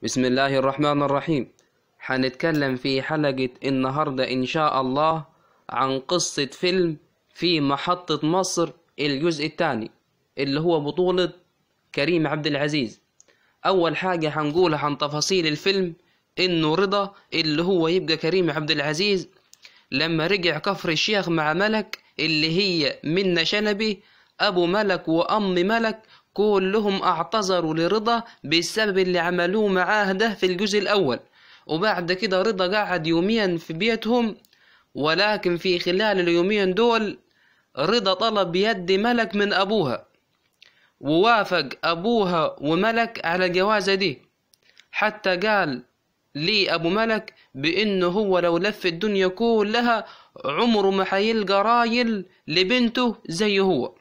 بسم الله الرحمن الرحيم حنتكلم في حلقة النهاردة إن شاء الله عن قصة فيلم في محطة مصر الجزء الثاني اللي هو بطولة كريم عبد العزيز أول حاجة حنقولها عن تفاصيل الفيلم إنه رضا اللي هو يبقى كريم عبد العزيز لما رجع كفر الشيخ مع ملك اللي هي منة شنبي أبو ملك وأم ملك كلهم اعتذروا لرضا بسبب اللي عملوه معاه ده في الجزء الأول وبعد كده رضا قعد يوميا في بيتهم ولكن في خلال اليومين دول رضا طلب يد ملك من أبوها ووافق أبوها وملك على الجوازة دي حتى قال لي أبو ملك بإنه هو لو لف الدنيا كلها عمره ما حيلقى راجل لبنته زي هو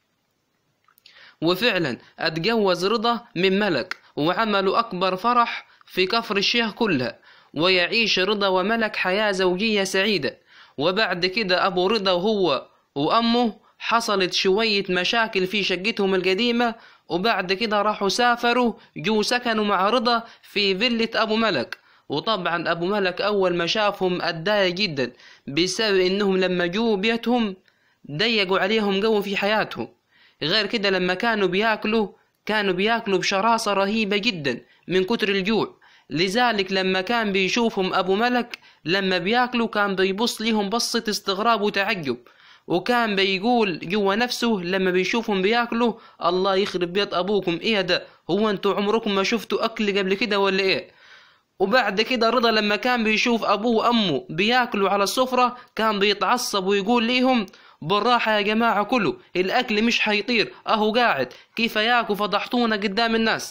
وفعلا اتجوز رضا من ملك وعملوا أكبر فرح في كفر الشيخ كلها ويعيش رضا وملك حياة زوجية سعيدة وبعد كده أبو رضا وهو وأمه حصلت شوية مشاكل في شقتهم القديمة وبعد كده راحوا سافروا جو سكنوا مع رضا في فيلة أبو ملك وطبعا أبو ملك أول ما شافهم اتضايق جدا بسبب إنهم لما جو بيتهم ضيقوا عليهم جو في حياتهم غير كده لما كانوا بياكلوا كانوا بياكلوا بشراسة رهيبة جدا من كتر الجوع لذلك لما كان بيشوفهم أبو ملك لما بياكلوا كان بيبص ليهم بصة استغراب وتعجب وكان بيقول جوا نفسه لما بيشوفهم بياكلوا الله يخرب بيت أبوكم إيه ده هو أنتوا عمركم ما شفتوا أكل قبل كده ولا إيه وبعد كده رضا لما كان بيشوف أبوه وأمه بياكلوا على السفرة كان بيتعصب ويقول ليهم بالراحة يا جماعة كلوا الأكل مش هيطير أهو قاعد كيف ياكو فضحتونا قدام الناس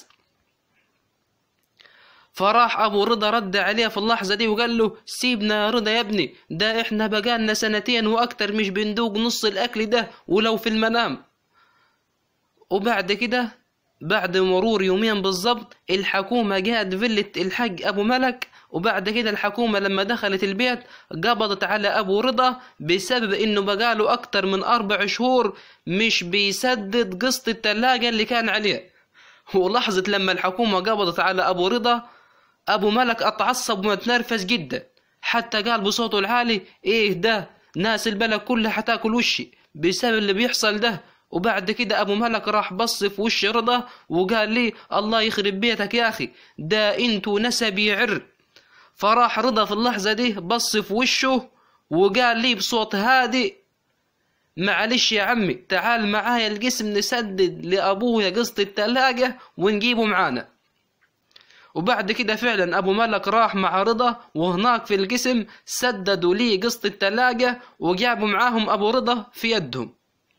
فراح أبو رضا رد عليه في اللحظة دي وقال له سيبنا يا رضا يا ابني ده إحنا بقالنا سنتين وأكتر مش بندوق نص الأكل ده ولو في المنام وبعد كده بعد مرور يومين بالظبط الحكومة جات فيلة الحاج أبو ملك وبعد كده الحكومة لما دخلت البيت قبضت على أبو رضا بسبب إنه بقاله أكتر من أربع شهور مش بيسدد قسط التلاجة اللي كان عليه ولحظة لما الحكومة قبضت على أبو رضا أبو ملك اتعصب ومتنرفز جدا حتى قال بصوته العالي إيه ده ناس البلد كلها حتاكل وشي بسبب اللي بيحصل ده وبعد كده ابو ملك راح بص في وش رضا وقال لي الله يخرب بيتك يا اخي ده انتو نسبي عر فراح رضا في اللحظة دي بص في وشه وقال لي بصوت هادئ معلش يا عمي تعال معايا القسم نسدد لأبويا قسط التلاجة ونجيبه معانا وبعد كده فعلا أبو ملك راح مع رضا وهناك في القسم سددوا لي قسط التلاجة وجابوا معاهم أبو رضا في يدهم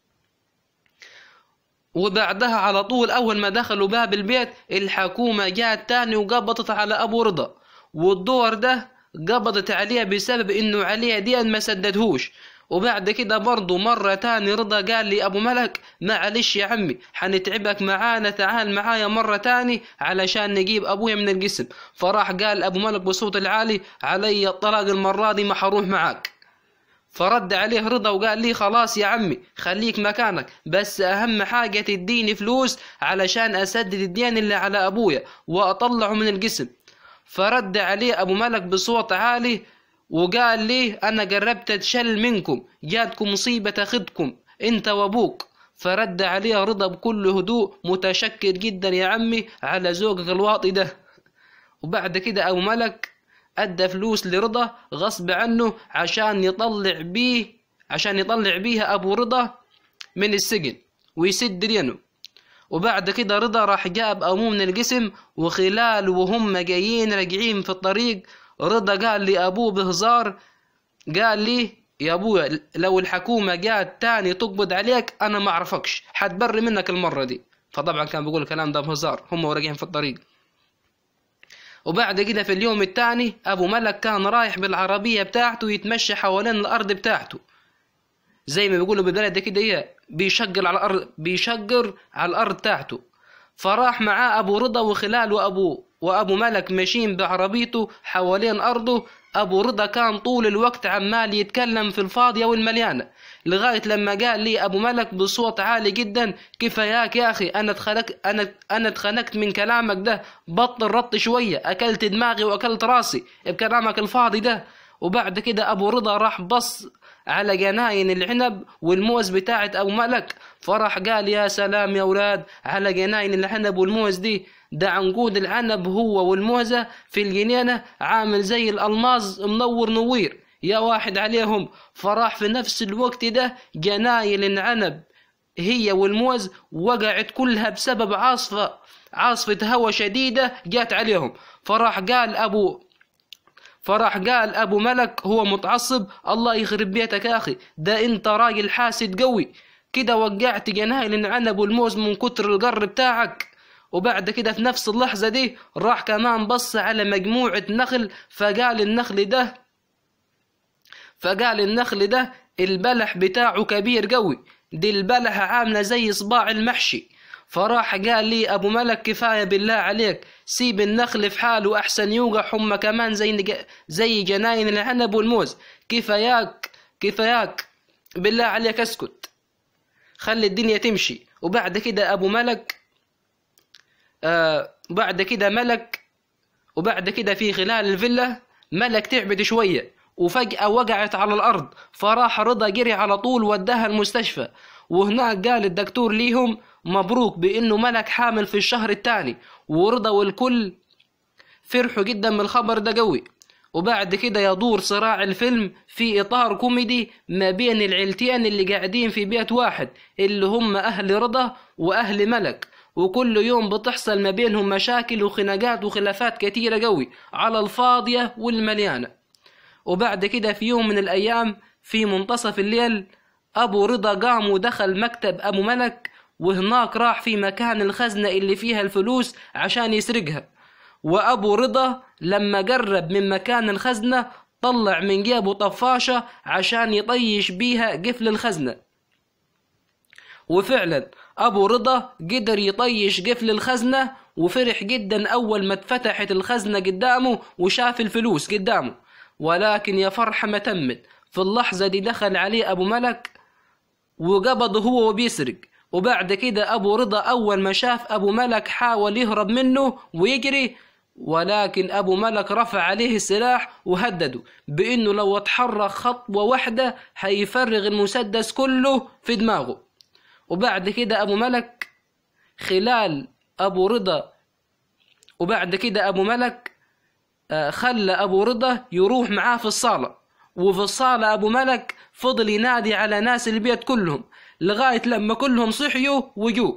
وبعدها على طول أول ما دخلوا باب البيت الحكومة جات تاني وقبضت على أبو رضا والدور ده قبضت عليه بسبب إنه عليه دين ما سددهوش وبعد كده برضه مرة تاني رضا قال لي أبو ملك معلش يا عمي حنتعبك معانا تعال معايا مرة تاني علشان نجيب أبويا من القسم فراح قال أبو ملك بصوت العالي علي الطلاق المرة دي ما حروح معاك فرد عليه رضا وقال لي خلاص يا عمي خليك مكانك بس أهم حاجة تديني فلوس علشان أسدد الدين اللي على أبويا وأطلعه من القسم فرد عليه أبو ملك بصوت عالي وقال لي أنا قربت أتشل منكم جاتكم مصيبة تاخدكم أنت وأبوك فرد عليه رضا بكل هدوء متشكر جدا يا عمي على ذوقك الواطي ده وبعد كده أبو ملك أدى فلوس لرضا غصب عنه عشان يطلع بيه عشان يطلع بيها أبو رضا من السجن ويسد دينه وبعد كده رضا راح جاب أبوه من القسم وخلال وهم جايين راجعين في الطريق رضا قال لأبوه بهزار قال لي يا أبويا لو الحكومة جات تاني تقبض عليك أنا ما أعرفكش حتبري منك المرة دي فطبعا كان بيقول الكلام ده بهزار هم وراجعين في الطريق وبعد كده في اليوم الثاني أبو ملك كان رايح بالعربية بتاعته يتمشى حوالين الأرض بتاعته زي ما بيقولوا بالبلد كده إيه بيشقر على الأرض بيشقر على الأرض بتاعته فراح معاه أبو رضا وخلال وأبو وأبو ملك ماشيين بعربيته حوالين أرضه أبو رضا كان طول الوقت عمال يتكلم في الفاضية والمليانة لغاية لما قال لي أبو ملك بصوت عالي جدا كفاياك يا أخي أنا اتخنقت أنا أنا اتخنقت من كلامك ده بطل رط شوية أكلت دماغي وأكلت راسي بكلامك الفاضي ده وبعد كده أبو رضا راح بص على جناين العنب والموز بتاعت أبو ملك فراح قال يا سلام يا أولاد على جناين العنب والموز دي ده عنقود العنب هو والموزة في الجنينة عامل زي الألماظ منور نوير يا واحد عليهم فراح في نفس الوقت ده جناين العنب هي والموز وقعت كلها بسبب عاصفة عاصفة هواء شديدة جات عليهم فراح قال أبو فراح قال ابو ملك هو متعصب الله يخرب بيتك يا اخي ده انت راجل حاسد قوي كده وقعت جناين العنب والموز من كتر القر بتاعك وبعد كده في نفس اللحظة دي راح كمان بص على مجموعة نخل فقال النخل ده فقال النخل ده البلح بتاعه كبير قوي دي البلحة عاملة زي صباع المحشي فراح قال لي ابو ملك كفايه بالله عليك سيب النخل في حاله احسن يوقع هم كمان زي زي جناين العنب والموز كفاياك كفاياك بالله عليك اسكت خلي الدنيا تمشي وبعد كده ابو ملك آه بعد كده ملك وبعد كده في خلال الفيلا ملك تعبت شويه وفجأة وقعت على الأرض فراح رضا جري على طول وداها المستشفى وهناك قال الدكتور ليهم مبروك بانه ملك حامل في الشهر الثاني ورضا والكل فرحوا جدا من الخبر ده قوي وبعد كده يدور صراع الفيلم في اطار كوميدي ما بين العيلتين اللي قاعدين في بيت واحد اللي هم اهل رضا واهل ملك وكل يوم بتحصل ما بينهم مشاكل وخناقات وخلافات كتيرة قوي على الفاضية والمليانة وبعد كده في يوم من الأيام في منتصف الليل أبو رضا قام ودخل مكتب أبو ملك وهناك راح في مكان الخزنة اللي فيها الفلوس عشان يسرقها وأبو رضا لما قرب من مكان الخزنة طلع من جيبه طفاشة عشان يطيش بيها قفل الخزنة وفعلا أبو رضا قدر يطيش قفل الخزنة وفرح جدا أول ما اتفتحت الخزنة قدامه وشاف الفلوس قدامه ولكن يا فرحة ما تمت في اللحظة دي دخل عليه أبو ملك وقبضه هو وبيسرق وبعد كده أبو رضا أول ما شاف أبو ملك حاول يهرب منه ويجري ولكن أبو ملك رفع عليه السلاح وهدده بإنه لو اتحرك خطوة واحدة هيفرغ المسدس كله في دماغه وبعد كده أبو ملك خلال أبو رضا وبعد كده أبو ملك خلى أبو رضا يروح معاه في الصالة وفي الصالة أبو ملك فضل ينادي على ناس البيت كلهم لغاية لما كلهم صحيوا وجوا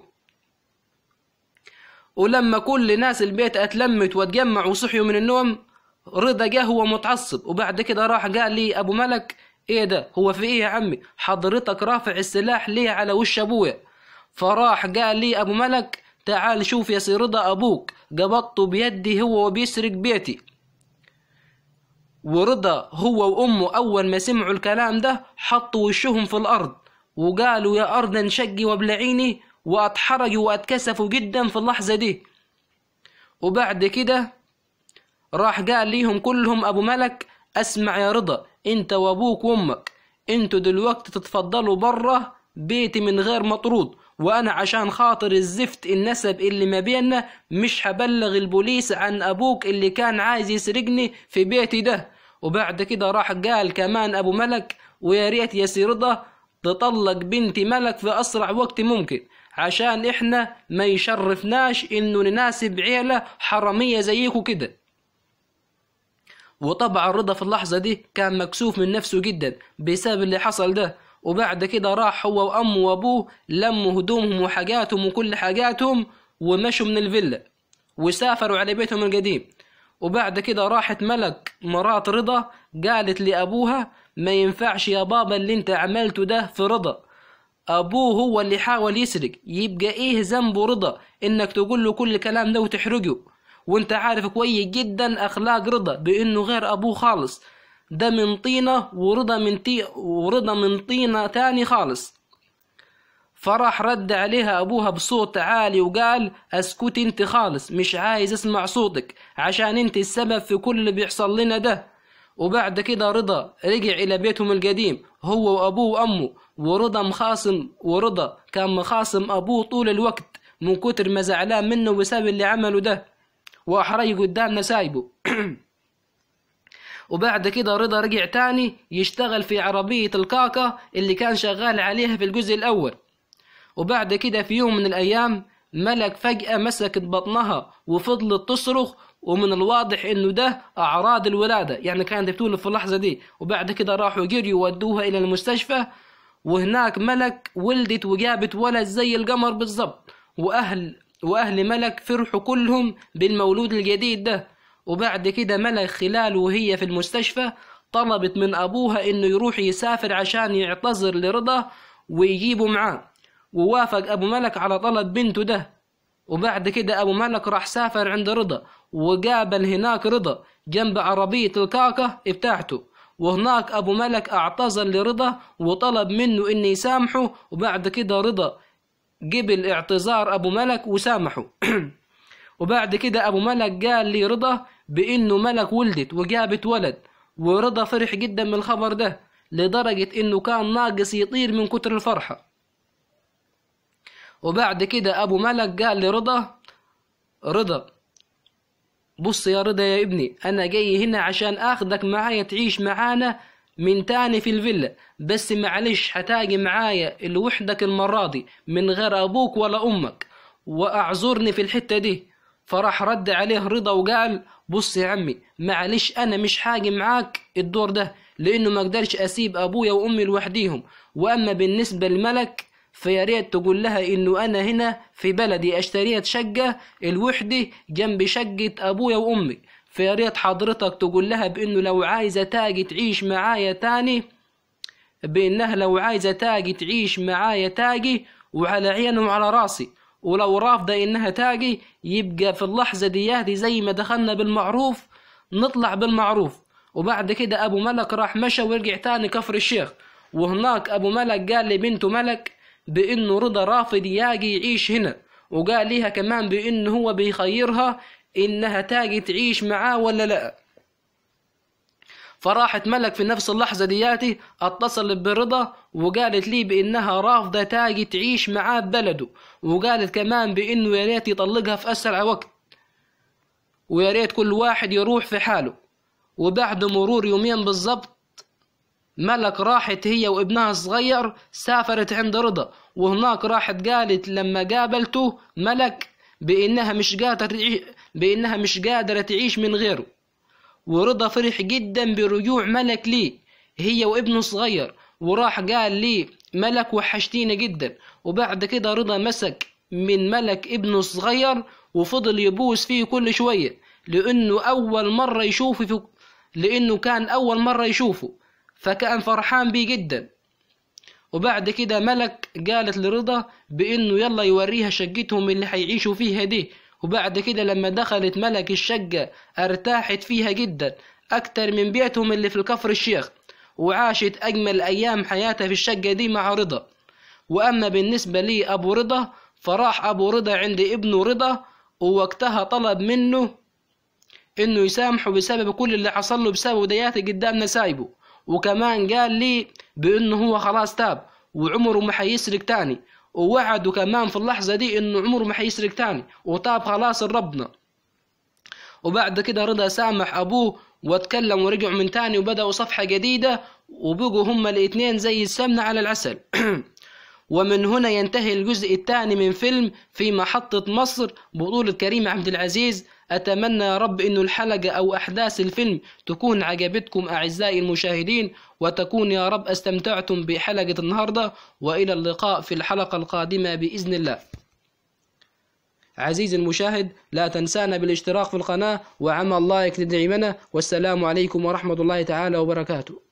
ولما كل ناس البيت اتلمت واتجمعوا وصحيوا من النوم رضا جه هو متعصب وبعد كده راح قال لي ابو ملك ايه ده هو في ايه يا عمي حضرتك رافع السلاح ليه على وش ابويا فراح قال لي ابو ملك تعال شوف يا سي رضا ابوك قبضته بيدي هو وبيسرق بيتي ورضا هو وامه اول ما سمعوا الكلام ده حطوا وشهم في الارض وقالوا يا أرض انشقي وابلعيني وأتحرجوا وأتكسفوا جدا في اللحظة دي وبعد كده راح قال ليهم كلهم أبو ملك أسمع يا رضا أنت وأبوك وأمك أنتوا دلوقتي تتفضلوا برا بيتي من غير مطرود وأنا عشان خاطر الزفت النسب اللي ما بيننا مش هبلغ البوليس عن أبوك اللي كان عايز يسرقني في بيتي ده وبعد كده راح قال كمان أبو ملك ويا ريت يا سي رضا تطلق بنتي ملك في أسرع وقت ممكن عشان إحنا ما يشرفناش إنه نناسب عيلة حرامية زيكو كده وطبعا رضا في اللحظة دي كان مكسوف من نفسه جدا بسبب اللي حصل ده وبعد كده راح هو وأمه وأبوه لموا هدومهم وحاجاتهم وكل حاجاتهم ومشوا من الفيلا وسافروا على بيتهم القديم وبعد كده راحت ملك مرات رضا قالت لأبوها ما ينفعش يا بابا اللي انت عملته ده في رضا ابوه هو اللي حاول يسرق يبقى ايه ذنبه رضا انك تقول له كل الكلام ده وتحرجه وانت عارف كويس جدا اخلاق رضا بانه غير ابوه خالص ده من طينة ورضا من تي ورضا من طينة تاني خالص فراح رد عليها أبوها بصوت عالي وقال اسكت انت خالص مش عايز اسمع صوتك عشان انت السبب في كل اللي بيحصل لنا ده وبعد كده رضا رجع إلى بيتهم القديم هو وأبوه وأمه ورضا مخاصم ورضا كان مخاصم أبوه طول الوقت من كتر ما زعلان منه بسبب اللي عمله ده وأحرج قدامنا سايبه وبعد كده رضا رجع تاني يشتغل في عربية الكاكا اللي كان شغال عليها في الجزء الأول وبعد كده في يوم من الأيام ملك فجأة مسكت بطنها وفضلت تصرخ ومن الواضح انه ده اعراض الولاده يعني كانت بتولد في اللحظه دي وبعد كده راحوا جريوا ودوها الى المستشفى وهناك ملك ولدت وجابت ولد زي القمر بالظبط واهل واهل ملك فرحوا كلهم بالمولود الجديد ده وبعد كده ملك خلال وهي في المستشفى طلبت من ابوها انه يروح يسافر عشان يعتذر لرضا ويجيبه معاه ووافق ابو ملك على طلب بنته ده وبعد كده ابو ملك راح سافر عند رضا وقابل هناك رضا جنب عربية الكاكا بتاعته وهناك أبو ملك اعتذر لرضا وطلب منه إنه يسامحه وبعد كده رضا قبل اعتذار أبو ملك وسامحه وبعد كده أبو ملك قال لي رضا بإنه ملك ولدت وجابت ولد ورضا فرح جدا من الخبر ده لدرجة إنه كان ناقص يطير من كتر الفرحة وبعد كده أبو ملك قال لرضا رضا بص يا رضا يا ابني أنا جاي هنا عشان أخدك معايا تعيش معانا من تاني في الفيلا بس معلش هتاجي معايا لوحدك المرة دي من غير أبوك ولا أمك وأعذرني في الحتة دي فراح رد عليه رضا وقال بص يا عمي معلش أنا مش حاجي معاك الدور ده لأنه ما أقدرش أسيب أبويا وأمي لوحديهم وأما بالنسبة لملك فيا ريت تقول لها انه انا هنا في بلدي اشتريت شقة الوحدة جنب شقة ابويا وامي فيا ريت حضرتك تقول لها بانه لو عايزة تاجي تعيش معايا تاني بانها لو عايزة تاجي تعيش معايا تاجي وعلى عيني وعلى راسي ولو رافضة انها تاجي يبقى في اللحظة دي زي ما دخلنا بالمعروف نطلع بالمعروف وبعد كده ابو ملك راح مشى ورجع تاني كفر الشيخ وهناك ابو ملك قال لبنته ملك بانه رضا رافض ياجي يعيش هنا وقال ليها كمان بانه هو بيخيرها انها تاجي تعيش معاه ولا لا فراحت ملك في نفس اللحظة دياتي اتصلت برضا وقالت لي بانها رافضة تاجي تعيش معاه ببلده وقالت كمان بانه يا ريت يطلقها في اسرع وقت ويا ريت كل واحد يروح في حاله وبعد مرور يومين بالظبط ملك راحت هي وابنها الصغير سافرت عند رضا وهناك راحت قالت لما قابلته ملك بإنها مش قادرة تعيش بإنها مش قادرة تعيش من غيره ورضا فرح جدا برجوع ملك لي هي وابنه الصغير وراح قال لي ملك وحشتينا جدا وبعد كده رضا مسك من ملك ابنه الصغير وفضل يبوس فيه كل شوية لأنه أول مرة يشوفه لأنه كان أول مرة يشوفه فكان فرحان بيه جدا وبعد كده ملك قالت لرضا بانه يلا يوريها شقتهم اللي حيعيشوا فيها دي وبعد كده لما دخلت ملك الشقة ارتاحت فيها جدا اكتر من بيتهم اللي في الكفر الشيخ وعاشت اجمل ايام حياتها في الشقة دي مع رضا واما بالنسبة لي ابو رضا فراح ابو رضا عند ابنه رضا ووقتها طلب منه انه يسامحه بسبب كل اللي حصل له بسبب دياتي قدامنا سايبه وكمان قال لي بانه هو خلاص تاب وعمره ما حيسرق تاني ووعده كمان في اللحظة دي انه عمره ما حيسرق تاني وتاب خلاص لربنا وبعد كده رضا سامح ابوه واتكلم ورجعوا من تاني وبدأوا صفحة جديدة وبقوا هما الاثنين زي السمنة على العسل ومن هنا ينتهي الجزء الثاني من فيلم في محطة مصر بطولة كريم عبد العزيز أتمنى يا رب إنه الحلقة أو أحداث الفيلم تكون عجبتكم أعزائي المشاهدين وتكون يا رب استمتعتم بحلقة النهاردة وإلى اللقاء في الحلقة القادمة بإذن الله عزيزي المشاهد لا تنسانا بالاشتراك في القناة وعمل لايك لدعمنا والسلام عليكم ورحمة الله تعالى وبركاته